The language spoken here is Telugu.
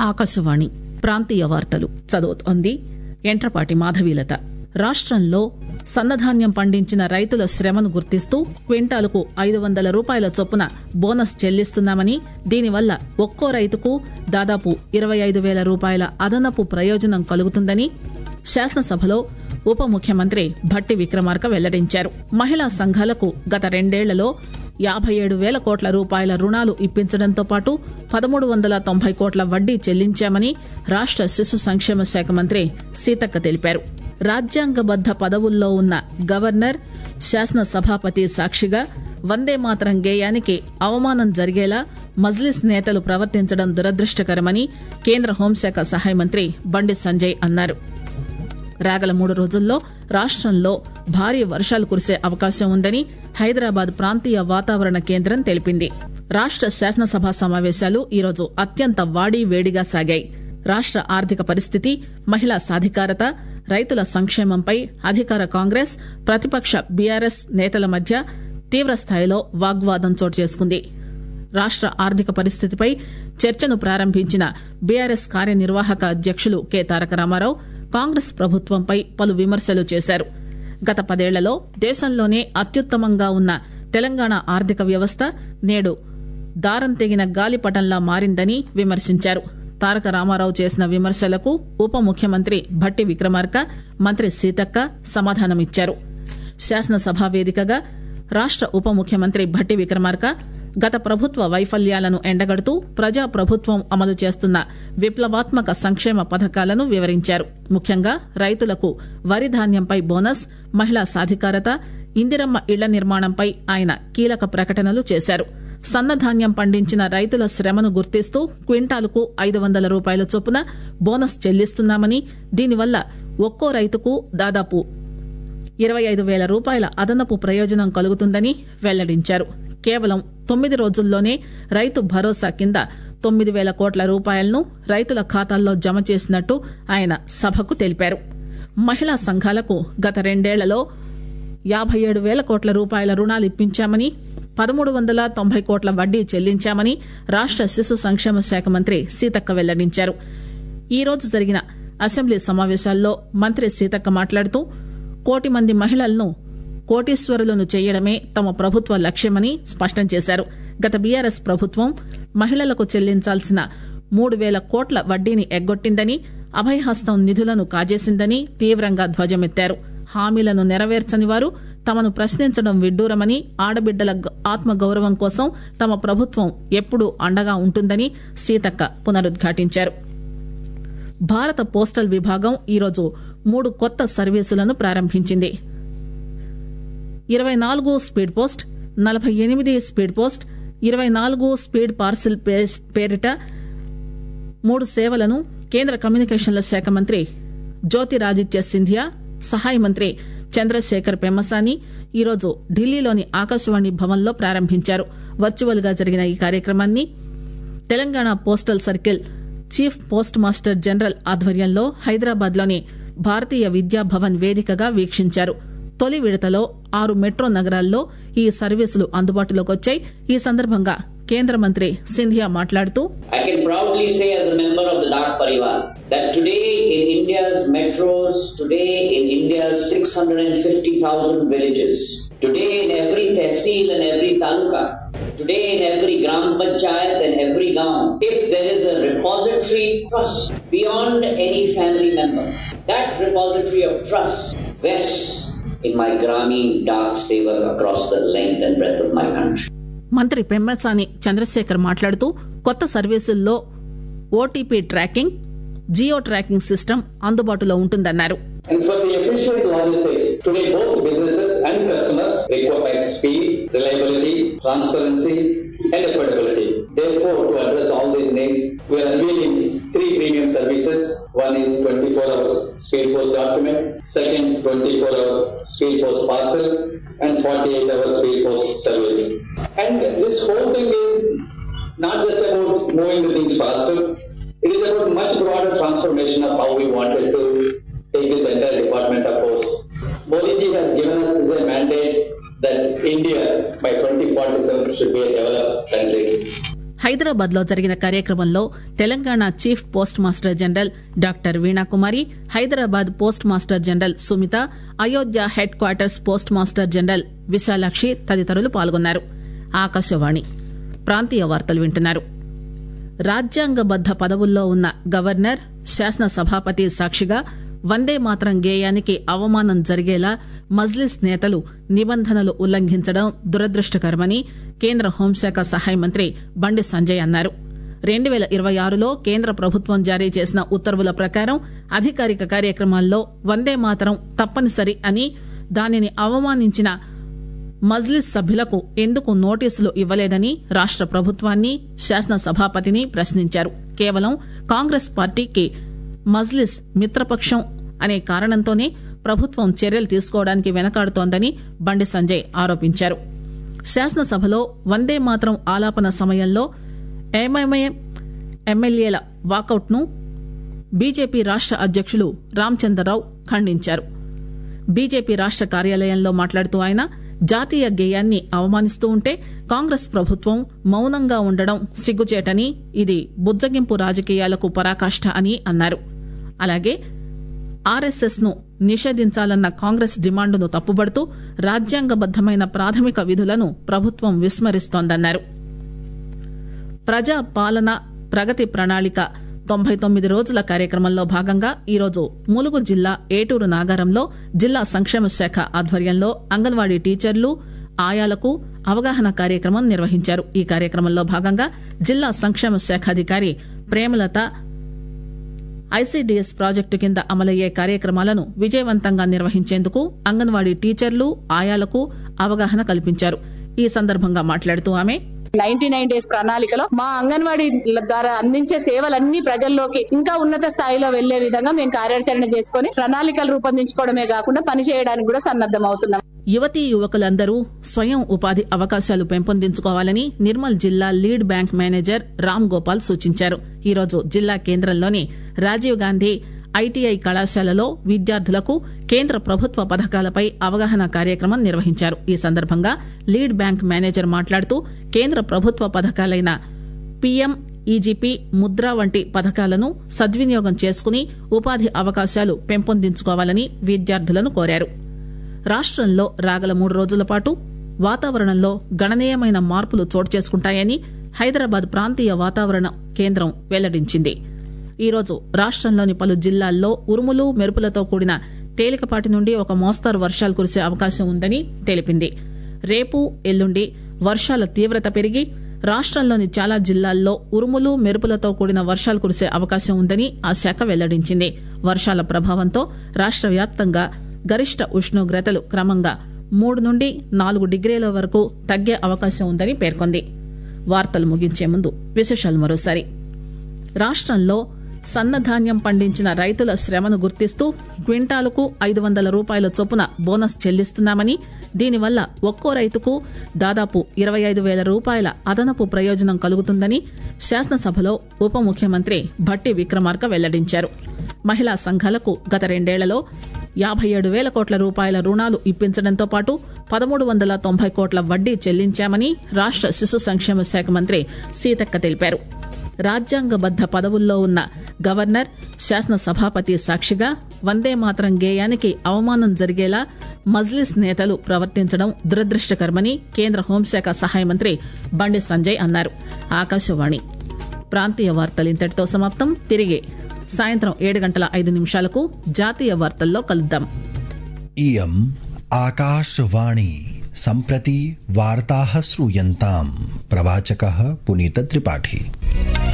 ఆకాశవాణి ప్రాంతీయ వార్తలు చదువుతోంది ఎంట్రపాటి మాధవీలత రాష్టంలో సన్నధాన్యం పండించిన రైతుల శ్రమను గుర్తిస్తూ క్వింటాలుకు ఐదు వందల రూపాయల చొప్పున బోనస్ చెల్లిస్తున్నామని దీనివల్ల ఒక్కో రైతుకు దాదాపు ఇరవై ఐదు వేల రూపాయల అదనపు ప్రయోజనం కలుగుతుందని శాసనసభలో ఉప ముఖ్యమంత్రి భట్టి విక్రమార్క వెల్లడించారు మహిళా సంఘాలకు గత రెండేళ్లలో యాభై ఏడు వేల కోట్ల రూపాయల రుణాలు ఇప్పించడంతో పాటు పదమూడు వందల తొంభై కోట్ల వడ్డీ చెల్లించామని రాష్ట శిశు సంక్షేమ శాఖ మంత్రి సీతక్క తెలిపారు రాజ్యాంగబద్ద పదవుల్లో ఉన్న గవర్నర్ శాసన సభాపతి సాక్షిగా వందే మాతరం గేయానికి అవమానం జరిగేలా మజ్లిస్ నేతలు ప్రవర్తించడం దురదృష్టకరమని కేంద్ర హోంశాఖ సహాయ మంత్రి బండి సంజయ్ అన్నారు రాగల మూడు రోజుల్లో రాష్టంలో భారీ వర్షాలు కురిసే అవకాశం ఉందని హైదరాబాద్ ప్రాంతీయ వాతావరణ కేంద్రం తెలిపింది రాష్ట శాసనసభ సమావేశాలు ఈరోజు అత్యంత వాడి వేడిగా సాగాయి రాష్ట ఆర్థిక పరిస్థితి మహిళా సాధికారత రైతుల సంక్షేమంపై అధికార కాంగ్రెస్ ప్రతిపక్ష బీఆర్ఎస్ నేతల మధ్య తీవ్రస్థాయిలో వాగ్వాదం చోటు చేసుకుంది రాష్ట ఆర్థిక పరిస్థితిపై చర్చను ప్రారంభించిన బీఆర్ఎస్ కార్యనిర్వాహక అధ్యకులు కె తారక రామారావు కాంగ్రెస్ ప్రభుత్వంపై పలు విమర్శలు చేశారు గత పదేళ్లలో దేశంలోనే అత్యుత్తమంగా ఉన్న తెలంగాణ ఆర్థిక వ్యవస్థ నేడు దారం తెగిన గాలిపటంలా మారిందని విమర్శించారు తారక రామారావు చేసిన విమర్శలకు ఉప ముఖ్యమంత్రి భట్టి విక్రమార్క మంత్రి సీతక్క సమాధానమిచ్చారు శాసనసభ వేదికగా రాష్ట ఉప ముఖ్యమంత్రి భట్టి విక్రమార్క గత ప్రభుత్వ వైఫల్యాలను ఎండగడుతూ ప్రజా ప్రభుత్వం అమలు చేస్తున్న విప్లవాత్మక సంక్షేమ పథకాలను వివరించారు ముఖ్యంగా రైతులకు వరి ధాన్యంపై బోనస్ మహిళా సాధికారత ఇందిరమ్మ ఇళ్ల నిర్మాణంపై ఆయన కీలక ప్రకటనలు చేశారు సన్నధాన్యం పండించిన రైతుల శ్రమను గుర్తిస్తూ క్వింటాలుకు ఐదు వందల రూపాయల చొప్పున బోనస్ చెల్లిస్తున్నామని దీనివల్ల ఒక్కో రైతుకు దాదాపు ఇరవై ఐదు వేల రూపాయల అదనపు ప్రయోజనం కలుగుతుందని వెల్లడించారు కేవలం తొమ్మిది రోజుల్లోనే రైతు భరోసా కింద తొమ్మిది వేల కోట్ల రూపాయలను రైతుల ఖాతాల్లో జమ చేసినట్టు ఆయన సభకు తెలిపారు మహిళా సంఘాలకు గత రెండేళ్లలో యాభై ఏడు వేల కోట్ల రూపాయల రుణాలు ఇప్పించామని పదమూడు వందల తొంభై కోట్ల వడ్డీ చెల్లించామని రాష్ట శిశు సంక్షేమ శాఖ మంత్రి సీతక్క వెల్లడించారు ఈ రోజు జరిగిన అసెంబ్లీ సమావేశాల్లో మంత్రి సీతక్క మాట్లాడుతూ కోటి మంది మహిళలను కోటీశ్వరులను చేయడమే తమ ప్రభుత్వ లక్ష్యమని స్పష్టం చేశారు గత బీఆర్ఎస్ ప్రభుత్వం మహిళలకు చెల్లించాల్సిన మూడు వేల కోట్ల వడ్డీని ఎగ్గొట్టిందని అభయహస్తం నిధులను కాజేసిందని తీవ్రంగా ధ్వజమెత్తారు హామీలను నెరవేర్చని వారు తమను ప్రశ్నించడం విడ్డూరమని ఆడబిడ్డల ఆత్మగౌరవం కోసం తమ ప్రభుత్వం ఎప్పుడూ అండగా ఉంటుందని సీతక్క పునరుద్ఘాటించారు భారత పోస్టల్ విభాగం ఈరోజు మూడు కొత్త సర్వీసులను ప్రారంభించింది ఇరవై నాలుగు స్పీడ్ పోస్ట్ నలభై ఎనిమిది స్పీడ్ పోస్ట్ ఇరవై నాలుగు స్పీడ్ పార్సిల్ పేరిట మూడు సేవలను కేంద్ర కమ్యూనికేషన్ల శాఖ మంత్రి జ్యోతిరాదిత్య సింధియా సహాయ మంత్రి చంద్రశేఖర్ పెమ్మసాని ఈరోజు ఢిల్లీలోని ఆకాశవాణి భవన్లో ప్రారంభించారు వర్చువల్ గా జరిగిన ఈ కార్యక్రమాన్ని Telangana postal circle chief post master general ఆధ్వర్యంలో హైదరాబాద్ లోని భారతీయ విద్యా భవన్ వేదికగా వీక్షించారు తొలి విడతలో ఆరు మెట్రో నగరాల్లో ఈ సర్వీసులు అందుబాటులోకి వచ్చాయి ఈ సందర్భంగా కేంద్ర మంత్రి సింధియా మాట్లాడుతూ I can proudly say as a member of the Dak Parivar that today in India's metros, today in India's 650,000 villages, today in every tehsil and every taluka, today in every gram panchayat and every gaon, if there is a repository trust beyond any family member, that repository of trust vests in my Grameen Dak Sevak across the length and breadth of my country. మంత్రి పెమ్మసాని చంద్రశేఖర్ మాట్లాడుతూ కొత్త సర్వీసుల్లో OTP tracking geo tracking system అందుబాటులో ఉంటుందన్నారు And for the efficient logistics, today both businesses and customers require speed, reliability, transparency, and affordability. Therefore, to address all these needs, we are unveiling three premium services. One is 24 hours speed post document, second 24 hour speed post parcel, and 48 hour speed post service. And this whole thing is not just about moving the things faster, it is about much broader transformation of how we wanted to take this entire department of post. Modi ji has given us a mandate that India by 2047 should be a developed country. Hyderabad లో జరిగిన కార్యక్రమంలో Telangana chief post master general doctor Veenakumari Hyderabad post master general Sumitha Ayodhya headquarters post master general Vishalakshi తదితరులు పాల్గొన్నారు ఆకాశవాణి ప్రాంతీయ వార్తలు వింటున్నారు రాజ్యాంగబద్ద పదవుల్లో ఉన్న గవర్నర్ శాసన సభాపతి సాక్షిగా వందే మాత్రం గేయానికి అవమానం జరిగేలా మజ్లిస్ నేతలు నిబంధనలు ఉల్లంఘించడం దురదృష్టకరమని కేంద్ర హోంశాఖ సహాయ మంత్రి బండి సంజయ్ అన్నారు రెండు పేల ఇరవై ఆరులో కేంద్ర ప్రభుత్వం జారీ చేసిన ఉత్తర్వుల ప్రకారం అధికారిక కార్యక్రమాల్లో వందే మాతరం తప్పనిసరి అని దానిని అవమానించిన మజ్లిస్ సభ్యులకు ఎందుకు నోటీసులు ఇవ్వలేదని రాష్ట ప్రభుత్వాన్ని శాసన సభాపతిని ప్రశ్నించారు కేవలం కాంగ్రెస్ పార్టీకి మజ్లిస్ మిత్రపక్షం అనే కారణంతోనే ప్రభుత్వం చర్యలు తీసుకోవడానికి వెనకాడుతోందని బండి సంజయ్ ఆరోపించారు శాసనసభలో వందే మాత్రం ఆలాపన సమయంలో ఎంఐఎం ఎమ్మెల్యేల వాకౌట్ ను బీజేపీ రాష్ట అధ్యకులు రామచంద్రరావు ఖండించారు బీజేపీ రాష్ట కార్యాలయంలో మాట్లాడుతూ ఆయన జాతీయ గేయాన్ని అవమానిస్తూ ఉంటే కాంగ్రెస్ ప్రభుత్వం మౌనంగా ఉండడం సిగ్గుచేటని ఇది బుజ్జగింపు రాజకీయాలకు పరాకాష్ట అని అన్నారు అలాగే ఆర్ఎస్ఎస్ ను నిషేధించాలన్న కాంగ్రెస్ డిమాండును తప్పుబడుతూ రాజ్యాంగబద్దమైన ప్రాథమిక విధులను ప్రభుత్వం విస్మరిస్తోందన్నారు ప్రజా పాలన ప్రగతి ప్రణాళిక తొంభై తొమ్మిది రోజుల కార్యక్రమంలో భాగంగా ఈరోజు ములుగు జిల్లా ఏటూరు నాగారంలో జిల్లా సంక్షేమ శాఖ ఆధ్వర్యంలో అంగన్వాడీ టీచర్లు ఆయాలకు అవగాహన కార్యక్రమం నిర్వహించారు ఈ కార్యక్రమంలో భాగంగా జిల్లా సంక్షేమ శాఖ అధికారి ప్రేమలత ఐసీడీఎస్ ప్రాజెక్టు కింద అమలయ్యే కార్యక్రమాలను విజయవంతంగా నిర్వహించేందుకు అంగన్వాడీ టీచర్లు ఆయాలకు అవగాహన కల్పించారు ఈ సందర్భంగా మాట్లాడుతూ ఆమె నైన్టీ నైన్ డేస్ ప్రణాళికలో మా అంగన్వాడీ ద్వారా అందించే సేవలన్నీ ప్రజల్లోకి ఇంకా ఉన్నత స్థాయిలో వెళ్లే విధంగా మేము కార్యాచరణ చేసుకుని ప్రణాళికలు రూపొందించుకోవడమే కాకుండా పని చేయడానికి కూడా సన్నద్దం అవుతున్నాం యువతీ యువకులందరూ స్వయం ఉపాధి అవకాశాలు పెంపొందించుకోవాలని నిర్మల్ జిల్లా lead bank manager Ram Gopal సూచించారు ఈరోజు జిల్లా కేంద్రంలోని రాజీవ్ గాంధీ ఐటీఐ కళాశాలలో విద్యార్థులకు కేంద్ర ప్రభుత్వ పథకాలపై అవగాహన కార్యక్రమం నిర్వహించారు ఈ సందర్భంగా లీడ్ బ్యాంక్ మేనేజర్ మాట్లాడుతూ కేంద్ర ప్రభుత్వ పథకాలైన పీఎం ఈజీపీ ముద్ర వంటి పథకాలను సద్వినియోగం చేసుకుని ఉపాధి అవకాశాలు పెంపొందించుకోవాలని విద్యార్థులను కోరారు రాష్టంలో రాగల మూడు రోజుల పాటు వాతావరణంలో గణనీయమైన మార్పులు చోటు చేసుకుంటాయని హైదరాబాద్ ప్రాంతీయ వాతావరణ కేంద్రం వెల్లడించింది ఈరోజు రాష్టంలోని పలు జిల్లాల్లో ఉరుములు మెరుపులతో కూడిన తేలికపాటి నుండి ఒక మోస్తారు వర్షాలు కురిసే అవకాశం ఉందని తెలిపింది రేపు ఎల్లుండి వర్షాల తీవ్రత పెరిగి రాష్టంలోని చాలా జిల్లాల్లో ఉరుములు మెరుపులతో కూడిన వర్షాలు కురిసే అవకాశం ఉందని ఆ శాఖ వెల్లడించింది వర్షాల ప్రభావంతో రాష్ట వ్యాప్తంగా గరిష్ట ఉష్ణోగ్రతలు క్రమంగా మూడు నుండి నాలుగు డిగ్రీల వరకు తగ్గే అవకాశం ఉందని పేర్కొంది వార్తలు ముగించే ముందు విశేషాలు మరోసారి రాష్టంలో సన్నధాన్యం పండించిన రైతుల శ్రమను గుర్తిస్తూ క్వింటాలకు ఐదు వందల రూపాయల చొప్పున బోనస్ చెల్లిస్తున్నామని దీనివల్ల ఒక్కో రైతుకు దాదాపు ఇరవై ఐదు వేల రూపాయల అదనపు ప్రయోజనం కలుగుతుందని శాసనసభలో ఉప ముఖ్యమంత్రి భట్టి విక్రమార్క వెల్లడించారు మహిళా సంఘాలకు గత రెండేళ్లలో యాభై ఏడు వేల కోట్ల రూపాయల రుణాలు ఇప్పించడంతో పాటు పదమూడు వందల తొంభై కోట్ల వడ్డీ చెల్లించామని రాష్ట శిశు సంక్షేమ శాఖ మంత్రి సీతక్క తెలిపారు రాజ్యాంగబద్ద పదవుల్లో ఉన్న గవర్నర్ శాసన సభాపతి సాక్షిగా వందే మాత్రం గేయానికి అవమానం జరిగేలా మజ్లిస్ నేతలు ప్రవర్తించడం దురదృష్టకరమని కేంద్ర హోంశాఖ సహాయ మంత్రి బండి సంజయ్ అన్నారు ఆకాశవాణి ప్రాంతీయ వార్తలు ఇంతటితో సమాప్తం తిరిగి సాయంత్రం ఏడు గంటల ఐదు నిమిషాలకు జాతీయ వార్తల్లో కలుద్దాం इयम् आकाशवाणी सम्प्रति वार्ताः श्रूयन्ताम् प्रवाचकः पुनीतत्रिपाठी